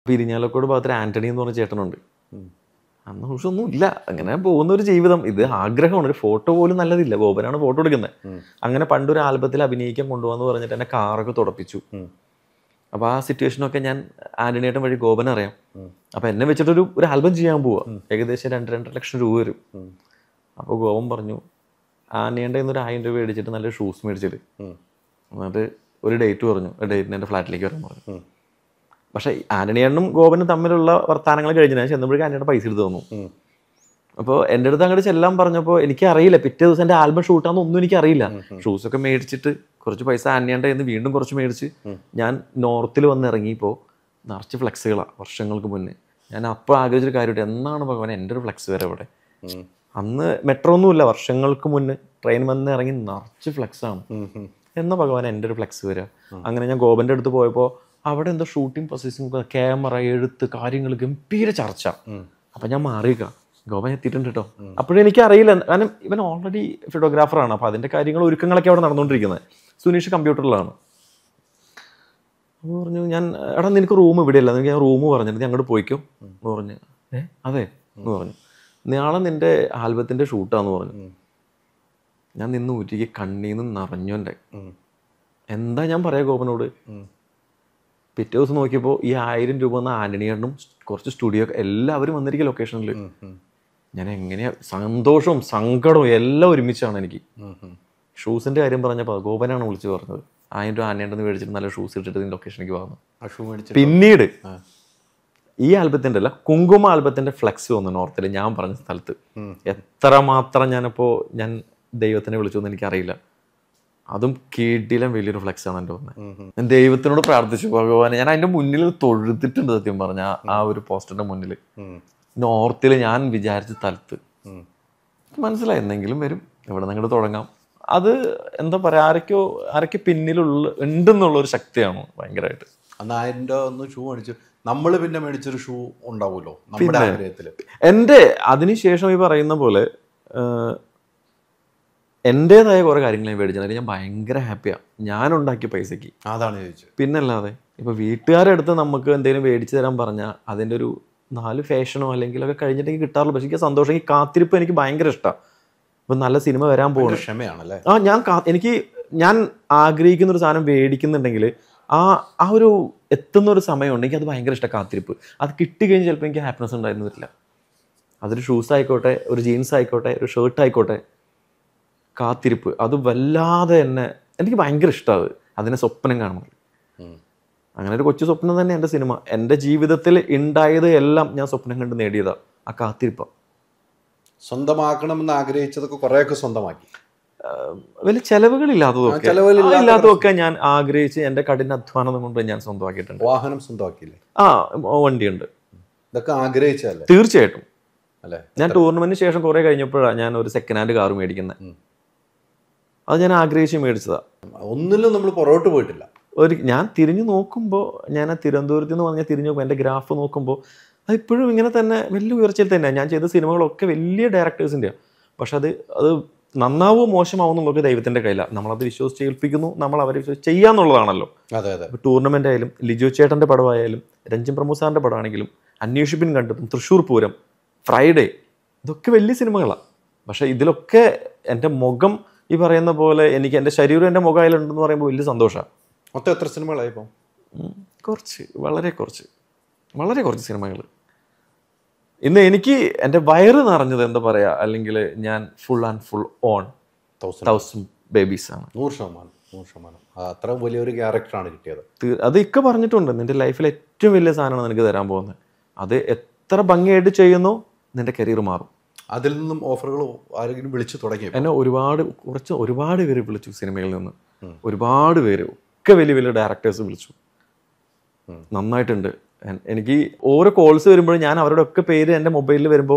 പിരിഞ്ഞാലക്കോട് ഭാഗത്ത് ആന്റണി എന്ന് പറഞ്ഞ ചേട്ടനുണ്ട് അന്ന് പക്ഷെ ഒന്നും ഇല്ല അങ്ങനെ പോകുന്ന ഒരു ജീവിതം ഇത് ആഗ്രഹമാണ് ഒരു ഫോട്ടോ പോലും നല്ലതില്ല ഗോപനാണ് ഫോട്ടോ എടുക്കുന്നത് അങ്ങനെ പണ്ടൊരു ആൽബത്തിൽ അഭിനയിക്കാൻ കൊണ്ടുപോകാന്ന് പറഞ്ഞിട്ട് എന്നെ കാറൊക്കെ തുടപ്പിച്ചു അപ്പോൾ ആ സിറ്റുവേഷനൊക്കെ ഞാൻ ആന്റണിയേട്ടൻ വഴി ഗോപൻ അറിയാം അപ്പോൾ എന്നെ വെച്ചിട്ടൊരു ഒരു ആൽബം ചെയ്യാൻ പോവാ ഏകദേശം രണ്ട് രണ്ടര ലക്ഷം രൂപ വരും അപ്പോൾ ഗോപൻ പറഞ്ഞു ആനയുടെ നിന്ന് ഒരു ആയിരം രൂപ മേടിച്ചിട്ട് നല്ല ഷൂസ് മേടിച്ചിട്ട് എന്നിട്ട് ഒരു ഡേറ്റ് പറഞ്ഞു ഒരു ഡേറ്റിന് എൻ്റെ ഫ്ലാറ്റിലേക്ക് വരാൻ പറഞ്ഞു പക്ഷേ ആന്റണിയേട്ടനും ഗോപനും തമ്മിലുള്ള വർത്തമാനങ്ങൾ കഴിഞ്ഞ ഞാൻ ചെന്നപ്പോഴേക്കും ആന്റണിയുടെ പൈസ എടുത്ത് തന്നു അപ്പോൾ എൻ്റെ അടുത്ത് അങ്ങോട്ട് ചെല്ലാൻ പറഞ്ഞപ്പോൾ എനിക്ക് അറിയില്ല പിറ്റേ ദിവസം എൻ്റെ ആൽബം ഷൂട്ടാന്ന് ഒന്നും എനിക്ക് അറിയില്ല ഷൂസ് ഒക്കെ മേടിച്ചിട്ട് കുറച്ച് പൈസ ആന്റിയുടെ എന്ന് വീണ്ടും കുറച്ച് മേടിച്ച് ഞാൻ നോർത്തിൽ വന്ന് ഇറങ്ങിയപ്പോൾ നിറച്ച് ഫ്ലെക്സുകളാണ് വർഷങ്ങൾക്ക് മുന്നേ ഞാൻ അപ്പോൾ ആഗ്രഹിച്ചൊരു കാര്യമുണ്ട് എന്നാണ് ഭഗവാൻ എൻ്റെ ഒരു ഫ്ലെക്സ് വരെ അവിടെ അന്ന് മെട്രോ ഒന്നുമില്ല വർഷങ്ങൾക്ക് മുന്നേ ട്രെയിൻ വന്ന് ഇറങ്ങി നിറച്ച് ഫ്ലെക്സ് ആണ് എന്ന ഭഗവാൻ എൻ്റെ ഒരു ഫ്ലെക്സ് വരിക അങ്ങനെ ഞാൻ ഗോപന്റെ അടുത്ത് പോയപ്പോൾ അവിടെ എന്തോ ഷൂട്ടിംഗ് പ്രോസസ്സിങ് ക്യാമറ എഴുത്ത് കാര്യങ്ങൾ ഗംഭീര ചർച്ച അപ്പൊ ഞാൻ മാറിയേക്ക ഗോപൻ എത്തിയിട്ടുണ്ട് കേട്ടോ അപ്പോഴും എനിക്ക് അറിയില്ല കാരണം ഇവൻ ഓൾറെഡി ഫോട്ടോഗ്രാഫറാണ് അപ്പൊ അതിന്റെ കാര്യങ്ങൾ ഒരുക്കങ്ങളൊക്കെ അവിടെ നടന്നുകൊണ്ടിരിക്കുന്നത് സുനീഷ് കമ്പ്യൂട്ടറിലാണ് അപ്പോൾ പറഞ്ഞു ഞാൻ എടാ നിനക്ക് റൂം ഇവിടെ ഇല്ല നിനക്ക് ഞാൻ റൂം പറഞ്ഞിട്ട് നീ അങ്ങോട്ട് പോയിക്കോ എന്ന് പറഞ്ഞു ഏ അതെ എന്ന് പറഞ്ഞു നാളെ നിന്റെ ആൽബത്തിന്റെ ഷൂട്ടാന്ന് പറഞ്ഞു ഞാൻ നിന്ന് ഊറ്റിക്ക് കണ്ണീന്ന് നിറഞ്ഞു എൻ്റെ എന്താ ഞാൻ പറയാ ഗോപനോട് പിറ്റേ ദിവസം നോക്കിയപ്പോൾ ഈ ആയിരം രൂപ എന്ന ആന്റണിയണ്ണും കുറച്ച് സ്റ്റുഡിയോ എല്ലാവരും വന്നിരിക്കുക ലൊക്കേഷനിൽ ഞാൻ എങ്ങനെയാ സന്തോഷവും സങ്കടവും എല്ലാം ഒരുമിച്ചാണ് എനിക്ക് ഷൂസിന്റെ കാര്യം പറഞ്ഞപ്പോൾ ഗോപനാണ് വിളിച്ചു പറഞ്ഞത് ആയിരം രൂപ ആനയുണ്ടെന്ന് മേടിച്ചിട്ട് നല്ല ഷൂസ് ഇട്ടിട്ട് നീ ലൊക്കേഷനിലേക്ക് വന്നു ആ ഷൂ മേടിച്ചിട്ട് പിന്നീട് ഈ ആൽബത്തിന്റെ അല്ല കുങ്കുമ ആൽബത്തിന്റെ ഫ്ലെക്സ് വന്നു നോർത്തിൽ ഞാൻ പറഞ്ഞ സ്ഥലത്ത് എത്ര മാത്രം ഞാനിപ്പോ ഞാൻ ദൈവത്തിനെ വിളിച്ചു എന്ന് എനിക്കറിയില്ല അതും കീട്ടിലും വലിയൊരു ഫ്ലെക്സ് ആണ് എൻ്റെ തോന്നുന്നത് ഞാൻ ദൈവത്തിനോട് പ്രാർത്ഥിച്ചു ഭഗവാനെ ഞാൻ അതിന്റെ മുന്നിൽ തൊഴുതിട്ടുണ്ട് സത്യം പറഞ്ഞ ആ- ആ ഒരു പോസ്റ്ററിന്റെ മുന്നിൽ നോർത്തിൽ ഞാൻ വിചാരിച്ച സ്ഥലത്ത് മനസ്സിലായി എന്തെങ്കിലും വരും ഇവിടെ നിങ്ങൾ തുടങ്ങാം അത് എന്താ പറയാ ആരൊക്കെയോ ആരൊക്കെ പിന്നിലുള്ള ഉണ്ടെന്നുള്ള ഒരു ശക്തിയാണ് ഭയങ്കരമായിട്ട് അന്ന് ആയിരം രൂപ ഒന്ന് ഷൂ മേടിച്ചു നമ്മൾ പിന്നെ മേടിച്ചൊരു ഷൂ ഉണ്ടാവുമല്ലോ നമ്മുടെ ആഗ്രഹത്തില് എൻ്റെ അതിനുശേഷം ഈ പറയുന്ന പോലെ ആഹ്, എൻ്റേതായ കുറേ കാര്യങ്ങൾ ഞാൻ മേടിച്ചത് ഞാൻ ഭയങ്കര ഹാപ്പിയാണ് ഞാൻ ഉണ്ടാക്കിയ പൈസക്ക് അതാണ് ചോദിച്ചത് പിന്നല്ലാതെ ഇപ്പോൾ വീട്ടുകാരുടെ അടുത്ത് നമുക്ക് എന്തെങ്കിലും മേടിച്ചു തരാൻ പറഞ്ഞാൽ അതിൻ്റെ ഒരു നാല് ഫാഷനോ അല്ലെങ്കിൽ ഒക്കെ കഴിഞ്ഞിട്ട് എനിക്ക് കിട്ടാറുള്ളൂ പക്ഷേ എനിക്ക് സന്തോഷം ഈ കാത്തിരിപ്പ് എനിക്ക് ഭയങ്കര ഇഷ്ടമാണ് ഇപ്പം നല്ല സിനിമ വരാൻ പോകുന്നു ഒരു ക്ഷമയാണല്ലേ ആ ഞാൻ കാ- എനിക്ക് ഞാൻ ആഗ്രഹിക്കുന്ന ഒരു സാധനം മേടിക്കുന്നുണ്ടെങ്കിൽ ആ ആ ഒരു എത്തുന്ന ഒരു സമയമുണ്ട് എനിക്ക് അത് ഭയങ്കര ഇഷ്ടം കാത്തിരിപ്പ് അത് കിട്ടിക്കഴിഞ്ഞ് ചിലപ്പോൾ എനിക്ക് ഹാപ്പിനെസ് ഉണ്ടായിരുന്നു വരില്ല അതൊരു ഷൂസ് ആയിക്കോട്ടെ ഒരു ജീൻസ് ആയിക്കോട്ടെ ഒരു ഷർട്ട് ആയിക്കോട്ടെ കാത്തിരിപ്പ് അത് വല്ലാതെ എന്നെ എനിക്ക് ഭയങ്കര ഇഷ്ടമാണ് അതിനെ സ്വപ്നം കാണുമ്പോൾ ഉം. അങ്ങനെ ഒരു കൊച്ചു സ്വപ്നം തന്നെ എൻ്റെ സിനിമ എൻ്റെ ജീവിതത്തിൽ ഉണ്ടായത് എല്ലാം ഞാൻ സ്വപ്നം കണ്ട് നേടിയതാ ആ കാത്തിരിപ്പാണ് സ്വന്തമാക്കണമെന്ന് ആഗ്രഹിച്ചതൊക്കെ കുറേയൊക്കെ സ്വന്തമാക്കി വലിയ ചെലവുകളില്ലാത്തതൊക്കെ ആ, ചെലവുകളില്ലാത്ത ആ, ഇല്ലാത്തതൊക്കെ ഞാൻ ആഗ്രഹിച്ച് എൻ്റെ കഠിന അധ്വാനം കൊണ്ട് ഞാൻ സ്വന്തമാക്കിയിട്ടുണ്ട് വാഹനം സ്വന്തമാക്കിയില്ലേ ആ വണ്ടിയുണ്ട് ഇതൊക്കെ ആഗ്രഹിച്ചതല്ലേ തീർച്ചയായിട്ടും അല്ലേ ഞാൻ ടൂർണമെന്റിന് ശേഷം കുറെ കഴിഞ്ഞപ്പോഴാണ് ഞാൻ ഒരു സെക്കൻഡ് ഹാൻഡ് കാർ മേടിക്കുന്നത് ഉം. അത് ഞാൻ ആഗ്രഹിച്ച് മേടിച്ചതാ ഒന്നിലും നമ്മൾ പുറകോട്ട് പോയിട്ടില്ല ഒരു ഞാൻ തിരിഞ്ഞു നോക്കുമ്പോൾ ഞാൻ ആ തിരുവനന്തപുരത്ത് നിന്ന് പറഞ്ഞാൽ തിരിഞ്ഞു നോക്കുമ്പോൾ എൻ്റെ ഗ്രാഫ് നോക്കുമ്പോൾ അത് ഇപ്പോഴും ഇങ്ങനെ തന്നെ വലിയ ഉയർച്ചയിൽ തന്നെയാണ് ഞാൻ ചെയ്ത സിനിമകളൊക്കെ വലിയ ഡയറക്ടേഴ്സിൻ്റെയാണ് പക്ഷെ അത് അത് നന്നാവോ മോശമാവോ നമുക്ക് ദൈവത്തിൻ്റെ കയ്യിലാണ് നമ്മളത് വിശ്വസിച്ച് ഏൽപ്പിക്കുന്നു നമ്മൾ അവരെ വിശ്വസിച്ച് ചെയ്യാന്നുള്ളതാണല്ലോ അതെ അതെ ഇപ്പോൾ ടൂർണമെൻ്റ് ആയാലും ലിജോ ചേട്ടൻ്റെ പടമായാലും രഞ്ജൻ പ്രമോദ് സാറിൻ്റെ പടമാണെങ്കിലും അന്വേഷിപ്പിൻ കണ്ടെത്തും തൃശ്ശൂർ പൂരം ഫ്രൈഡേ ഇതൊക്കെ വലിയ സിനിമകളാണ് പക്ഷേ ഇതിലൊക്കെ എൻ്റെ മുഖം ഈ പറയുന്ന പോലെ എനിക്ക് എൻ്റെ ശരീരം എൻ്റെ മുഖം അതിലുണ്ടെന്ന് പറയുമ്പോൾ വലിയ സന്തോഷമാണ് മൊത്തം എത്ര സിനിമകളായി ഇപ്പം കുറച്ച് വളരെ കുറച്ച് വളരെ കുറച്ച് സിനിമകൾ ഇന്ന് എനിക്ക് എൻ്റെ വയറ് നിറഞ്ഞത് എന്താ പറയുക അല്ലെങ്കിൽ ഞാൻ full and full on thousand thousand babies ആണ് നൂറ് ശതമാനം നൂറ് ശതമാനം ആ, അത്ര വലിയൊരു ക്യാരക്ടറാണ് കിട്ടിയത് തീ- അത് ഇക്ക പറഞ്ഞിട്ടുണ്ട് നിന്റെ ലൈഫിൽ ഏറ്റവും വലിയ സാധനമാണ് നിനക്ക് തരാൻ പോകുന്നത് അത് എത്ര ഭംഗിയായിട്ട് ചെയ്യുന്നു നിന്റെ കരിയർ മാറും അതിൽ നിന്നും ഓഫറുകൾ ആരെങ്കിലും വിളിച്ചു തുടങ്ങി എന്നെ ഒരുപാട് കുറച്ച് ഒരുപാട് പേര് വിളിച്ചു സിനിമയിൽ നിന്ന് ഒരുപാട് പേര് ഒക്കെ വലിയ വലിയ ഡയറക്ടേഴ്സ് വിളിച്ചു നന്നായിട്ടുണ്ട് എൻ- എനിക്ക് ഓരോ കോൾസ് വരുമ്പോഴും ഞാൻ അവരുടെ ഒക്കെ പേര് എൻ്റെ മൊബൈലിൽ വരുമ്പോൾ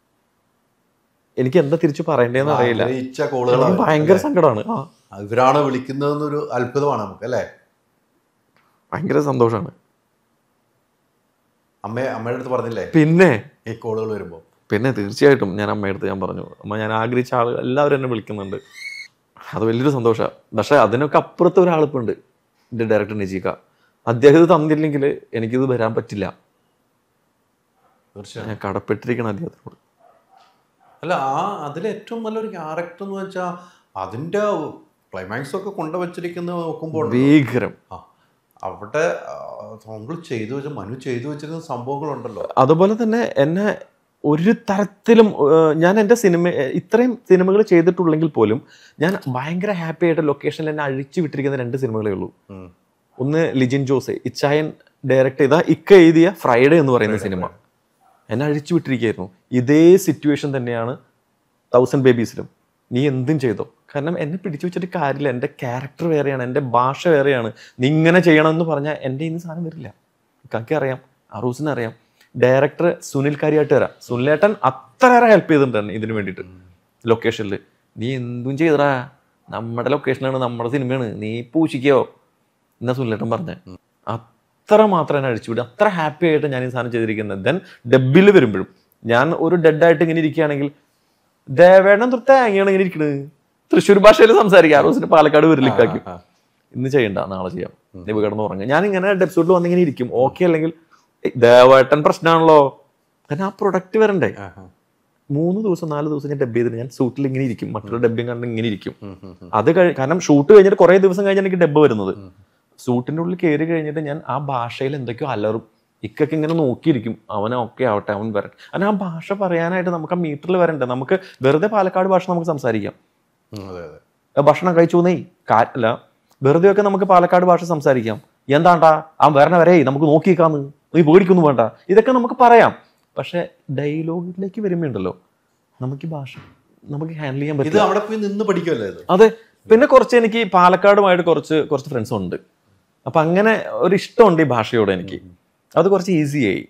എനിക്ക് എന്താ തിരിച്ചു പറയണ്ടേന്ന് അറിയില്ല ആഗ്രഹിച്ച കോളുകൾ എനിക്ക് ഭയങ്കര സങ്കടമാണ് ആ ഇവരാണ് വിളിക്കുന്നതെന്നൊരു അത്ഭുതമാണ് നമുക്ക് അല്ലേ ഭയങ്കര സന്തോഷമാണ് അമ്മ അമ്മയുടെ അടുത്ത് പറഞ്ഞില്ലേ പിന്നെ ഈ കോളുകൾ വരുമ്പോൾ പിന്നെ തീർച്ചയായിട്ടും ഞാൻ അമ്മയടുത്ത് ഞാൻ പറഞ്ഞു അമ്മ ഞാൻ ആഗ്രഹിച്ച ആൾ എല്ലാവരും എന്നെ വിളിക്കുന്നുണ്ട് അത് വലിയൊരു സന്തോഷമാണ് പക്ഷെ അതിനൊക്കെ അപ്പുറത്ത് ഒരാളിപ്പുണ്ട് എൻ്റെ ഡയറക്ടർ നിജീക അദ്ദേഹം ഇത് തന്നില്ലെങ്കിൽ എനിക്കിത് വരാൻ പറ്റില്ല തീർച്ചയായും ഞാൻ കടപ്പെട്ടിരിക്കണം അദ്ദേഹത്തിനോട് അല്ല ആ അതിൽ ഏറ്റവും നല്ലൊരു ക്യാരക്ടർ എന്ന് വെച്ചാൽ അതിൻ്റെ ക്ലൈമാക്സ് ഒക്കെ കൊണ്ടുവച്ചിരിക്കുന്നത് നോക്കുമ്പോൾ ഭീകരം ആ, അവിടെ നമ്മൾ ചെയ്തു വെച്ച മനു ചെയ്തു വെച്ചിരുന്ന സംഭവങ്ങളുണ്ടല്ലോ അതുപോലെ തന്നെ എന്നെ ഒരു തരത്തിലും ഏഹ്, ഞാൻ എൻ്റെ സിനിമ ഏഹ്, ഇത്രയും സിനിമകൾ ചെയ്തിട്ടുള്ളെങ്കിൽ പോലും ഞാൻ ഭയങ്കര ഹാപ്പി ആയിട്ട് ലൊക്കേഷനിൽ എന്നെ അഴിച്ചു വിട്ടിരിക്കുന്ന രണ്ട് സിനിമകളേ ഉള്ളൂ ഉം. ഒന്ന് ലിജിൻ ജോസ് ഇച്ചായൻ ഡയറക്റ്റ് ചെയ്ത ഇക്ക എഴുതിയ ഫ്രൈഡേ എന്ന് പറയുന്ന സിനിമ എന്നെ അഴിച്ചു വിട്ടിരിക്കുകയായിരുന്നു ഇതേ സിറ്റുവേഷൻ തന്നെയാണ് തൗസൻഡ് ബേബീസിലും നീ എന്തും ചെയ്തോ കാരണം എന്നെ പിടിച്ചു വെച്ചിട്ട് കാര്യമില്ല എൻ്റെ ക്യാരക്ടർ വേറെയാണ് എൻ്റെ ഭാഷ വേറെയാണ് നീ ഇങ്ങനെ ചെയ്യണം എന്ന് പറഞ്ഞാൽ എൻ്റെ ഇന്ന് സാധനം വരില്ല ഇക്കാക്കി അറിയാം അറൂസിന് അറിയാം ഡയറക്ടർ സുനിൽ കാര്യമായിട്ട് വരാം സുനിലേട്ടൻ അത്രയേറെ ഹെൽപ്പ് ചെയ്തിട്ടുണ്ട് എന്നെ ഇതിന് വേണ്ടിയിട്ട് ലൊക്കേഷനിൽ നീ എന്തും ചെയ്തടാ നമ്മുടെ ലൊക്കേഷനാണ് നമ്മുടെ സിനിമയാണ് നീ പൂശിക്കോ എന്നാ സുനിലേട്ടൻ പറഞ്ഞേ അത്ര മാത്രം എന്നെ അഴിച്ചുവിടും അത്ര ഹാപ്പി ആയിട്ട് ഞാൻ ഈ സാധനം ചെയ്തിരിക്കുന്നത് ദെൻ ഡബിൽ വരുമ്പോഴും ഞാൻ ഒരു ഡെഡായിട്ട് ഇങ്ങനെ ഇരിക്കുകയാണെങ്കിൽ ദേവേടൻ തൊട്ട് തേങ്ങയാണ് ഇങ്ങനെ ഇരിക്കണത് തൃശ്ശൂർ ഭാഷയിൽ സംസാരിക്കാം റോസിന് പാലക്കാട് വരില്ലിക്കാക്കും ആ. ഇന്ന് ചെയ്യണ്ട നാളെ ചെയ്യാം നീ കിടന്ന് ഉറങ്ങുക ഞാൻ ഇങ്ങനെ ഡെപ്സൂട്ടിൽ വന്നിങ്ങനെ ഇരിക്കും ഓക്കെ അല്ലെങ്കിൽ "ഏയ്, ദേവേട്ടൻ പ്രശ്നമാണല്ലോ കാരണം ആ പ്രൊഡക്റ്റ് വരണ്ടേ ആ, ആ. മൂന്ന് ദിവസം നാല് ദിവസം ഞാൻ ഡബ് ചെയ്തിട്ട് ഞാൻ സൂട്ടിൽ ഇങ്ങനെ ഇരിക്കും മറ്റുള്ള ഡബ്ബിങ് കണ്ട് ഇങ്ങനെ ഇരിക്കും ഉം, ഉം, ഉം. അത് കഴി കാരണം ഷൂട്ട് കഴിഞ്ഞിട്ട് കുറേ ദിവസം കഴിഞ്ഞാൽ എനിക്ക് ഡബ്ബ് വരുന്നത് സൂട്ടിന്റെ ഉള്ളിൽ കയറി കഴിഞ്ഞിട്ട് ഞാൻ ആ ഭാഷയിൽ എന്തൊക്കെയോ അലറും ഇക്കൊക്കെ ഇങ്ങനെ നോക്കിയിരിക്കും അവൻ ഓക്കെ ആവട്ടെ അവൻ വരട്ടെ കാരണം ആ ഭാഷ പറയാനായിട്ട് നമുക്ക് ആ മീറ്ററിൽ വരണ്ടേ നമുക്ക് വെറുതെ പാലക്കാട് ഭാഷ നമുക്ക് സംസാരിക്കാം ഉം, അതെ അതെ ആ ഭക്ഷണം കഴിച്ചു നെയ് കാറ്റല്ല വെറുതെ ഒക്കെ നമുക്ക് പാലക്കാട് ഭാഷ സംസാരിക്കാം എന്താണ്ടാ ആ വരണ വരെ നമുക്ക് നോക്കിയേക്കാന്ന് നീ പേടിക്കൊന്നും വേണ്ട ഇതൊക്കെ നമുക്ക് പറയാം പക്ഷെ ഡയലോഗിലേക്ക് വരുമ്പോണ്ടല്ലോ നമുക്ക് ഈ ഭാഷ നമുക്ക് ഹാൻഡിൽ ചെയ്യാൻ ഇത് പറ്റില്ല അവിടെ പോയി നിന്ന് പഠിക്കുമല്ലോ ഇത് അതെ പിന്നെ കുറച്ച് എനിക്ക് പാലക്കാടുമായിട്ട് കുറച്ച് കുറച്ച് ഫ്രണ്ട്സും ഉണ്ട് അപ്പൊ അങ്ങനെ ഒരു ഇഷ്ടമുണ്ട് ഈ ഭാഷയോട് എനിക്ക് അത് കുറച്ച് ഈസിയായി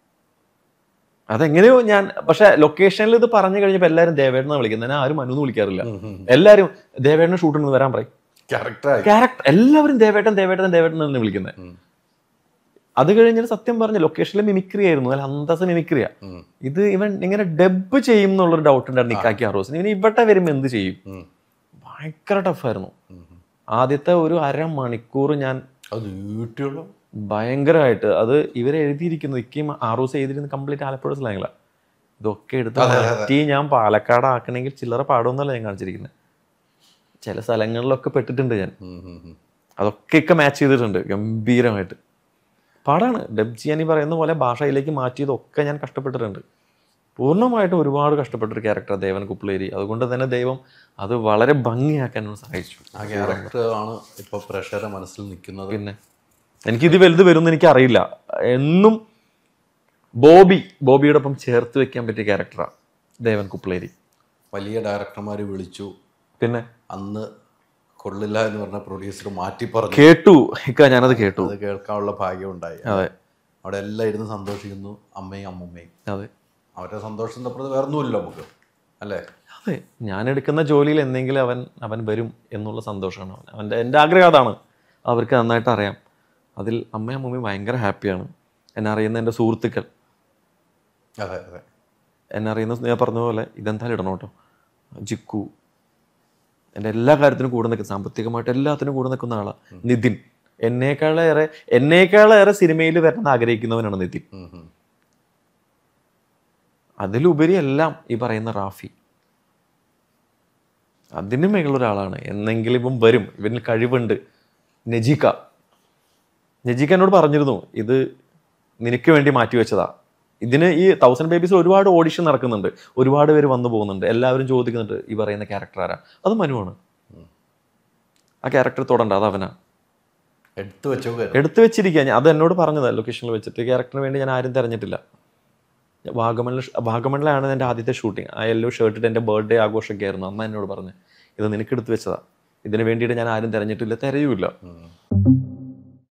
അതെങ്ങനെയോ ഞാൻ പക്ഷെ ലൊക്കേഷനിൽ ഇത് പറഞ്ഞു കഴിഞ്ഞപ്പോൾ എല്ലാവരും ദേവേട്ടനെ വിളിക്കുന്നത് ഞാൻ ആരും അനുന്ന് വിളിക്കാറില്ല എല്ലാവരും ദേവേട്ടനെ ഷൂട്ടിന് വരാൻ പറയും ക്യാരക്ടറായി ക്യാരക്ടർ എല്ലാവരും ദേവേട്ടൻ ദേവേട്ടൻ ദേവേട്ടൻ തന്നെ വിളിക്കുന്നത് ഉം. അത് കഴിഞ്ഞിട്ട് സത്യം പറഞ്ഞ ലൊക്കേഷനിൽ മിമിക്രി ആയിരുന്നു അല്ല അന്തസ് മിമിക്രിയാ ഉം. ഇത് ഇവൻ ഇങ്ങനെ ഡബ് ചെയ്യും എന്നുള്ളൊരു ഡൗട്ട് ഉണ്ടായിരുന്നു നിക്കാക്കി അറോസിന് ഇവൻ ഇവിടെ വരുമ്പോൾ എന്ത് ചെയ്യും ഉം. ഭയങ്കര ടഫായിരുന്നു ഉം. ആദ്യത്തെ ഒരു അരമണിക്കൂർ ഞാൻ അത് നീട്ടിയുള്ള ഭയങ്കരമായിട്ട് അത് ഇവരെ എഴുതിയിരിക്കുന്നത് ഇക്കയും ആറൂസ് എഴുതിയിരുന്ന കംപ്ലീറ്റ് ആലപ്പുഴ സ്ലാങ്ങിലാണ് ഇതൊക്കെ എടുത്ത് മാറ്റി ഞാൻ പാലക്കാട് ആക്കണമെങ്കിൽ ചില്ലറ പാടുമെന്നല്ല ഞാൻ കാണിച്ചിരിക്കുന്നത് ചില സ്ഥലങ്ങളിലൊക്കെ പെട്ടിട്ടുണ്ട് ഞാൻ ഉം, ഉം, ഉം. അതൊക്കെ ഒക്കെ മാച്ച് ചെയ്തിട്ടുണ്ട് ഗംഭീരമായിട്ട് പാടാണ് ഡബ് ചെയ്യാൻ ഈ പറയുന്ന പോലെ ഭാഷയിലേക്ക് മാറ്റിയതൊക്കെ ഞാൻ കഷ്ടപ്പെട്ടിട്ടുണ്ട് പൂർണ്ണമായിട്ടും ഒരുപാട് കഷ്ടപ്പെട്ടൊരു ക്യാരക്ടർ ദേവൻ കുപ്പിളേരി അതുകൊണ്ട് തന്നെ ദൈവം അത് വളരെ ഭംഗിയാക്കാൻ എന്നെ സഹായിച്ചു ആ ക്യാരക്ടർ ആണ് ഇപ്പൊ പ്രഷറെ മനസ്സിൽ നിൽക്കുന്നത് പിന്നെ എനിക്കിത് വലുത് വരുമെന്ന് എനിക്ക് അറിയില്ല എന്നും ബോബി ബോബിയുടെ ഒപ്പം ചേർത്ത് വെക്കാൻ പറ്റിയ ക്യാരക്ടറാണ് ദേവൻ കുപ്പിളേരി വലിയ ഡയറക്ടർമാർ വിളിച്ചു പിന്നെ അന്ന് കൊള്ളില്ല എന്ന് പറഞ്ഞ പ്രൊഡ്യൂസർ മാറ്റി പറഞ്ഞു കേട്ടു ഇക്ക ഞാനത് കേട്ടു അത് കേൾക്കാനുള്ള ഭാഗ്യം ഉണ്ടായി അതെ അവിടെ എല്ലാം ഇരുന്ന് സന്തോഷിക്കുന്നു അമ്മയും അമ്മൂമ്മയും അതെ അവരുടെ സന്തോഷത്തിന്റെ അപ്പുറത്ത് വേറെ ഒന്നുമില്ല നമുക്ക് അല്ലേ അതെ ഞാൻ എടുക്കുന്ന ജോലിയിൽ എന്തെങ്കിലും അവൻ അവൻ വരും എന്നുള്ള സന്തോഷമാണ് അവൻ അവൻ്റെ എൻ്റെ ആഗ്രഹം അതാണ് അവർക്ക് നന്നായിട്ട് അറിയാം അതിൽ അമ്മയും അമ്മയും ഭയങ്കര ഹാപ്പിയാണ് എന്നെ അറിയുന്ന എൻ്റെ സുഹൃത്തുക്കൾ അതെ അതെ എന്നെ അറിയുന്ന ഞാൻ പറഞ്ഞ പോലെ ഇതെന്തായാലും ഇടണം കേട്ടോ ജിക്കു എൻ്റെ എല്ലാ കാര്യത്തിനും കൂടെ നിൽക്കുന്ന സാമ്പത്തികമായിട്ട് എല്ലാത്തിനും കൂടെ നിൽക്കുന്ന ആളാണ് നിതിൻ എന്നേക്കാളേറെ എന്നേക്കാളേറെ സിനിമയിൽ വരണം ആഗ്രഹിക്കുന്നവനാണ് നിതിൻ ഉം, ഉം. അതിലുപരി എല്ലാം ഈ പറയുന്ന റാഫി അതിന് മേലുള്ള ഒരാളാണ് എന്നെങ്കിലും ഇപ്പം വരും ഇവനിൽ കഴിവുണ്ട് നജിക നജിക എന്നോട് പറഞ്ഞിരുന്നു ഇത് നിനക്ക് വേണ്ടി മാറ്റി വെച്ചതാ ഇതിന് ഈ തൗസൻഡ് ബേബീസിൽ ഒരുപാട് ഓഡിഷൻ നടക്കുന്നുണ്ട് ഒരുപാട് പേര് വന്നു പോകുന്നുണ്ട് എല്ലാവരും ചോദിക്കുന്നുണ്ട് ഈ പറയുന്ന ക്യാരക്ടർ ആരാ അത് മനുവാണ് ആ ക്യാരക്ടർ തൊടണ്ട അത് അവനാ എടുത്തു വെച്ചോ എടുത്തു വെച്ചിരിക്കുക ഞാൻ അത് എന്നോട് പറഞ്ഞതാ ലൊക്കേഷനിൽ വെച്ചിട്ട് ക്യാരക്ടറിന് വേണ്ടി ഞാൻ ആരും തിരഞ്ഞിട്ടില്ല വാഗമണിൽ വാഗമണിലാണ് എൻ്റെ ആദ്യത്തെ ഷൂട്ടിങ് ആ യെല്ലോ ഷർട്ടിട്ട് എൻ്റെ ബർത്ത്ഡേ ആഘോഷമൊക്കെ ആയിരുന്നു അമ്മ എന്നോട് പറഞ്ഞു ഇത് നിനക്ക് എടുത്തു വെച്ചതാ ഇതിന് വേണ്ടിയിട്ട് ഞാൻ ആരും തിരഞ്ഞിട്ടില്ല തിരയുമില്ല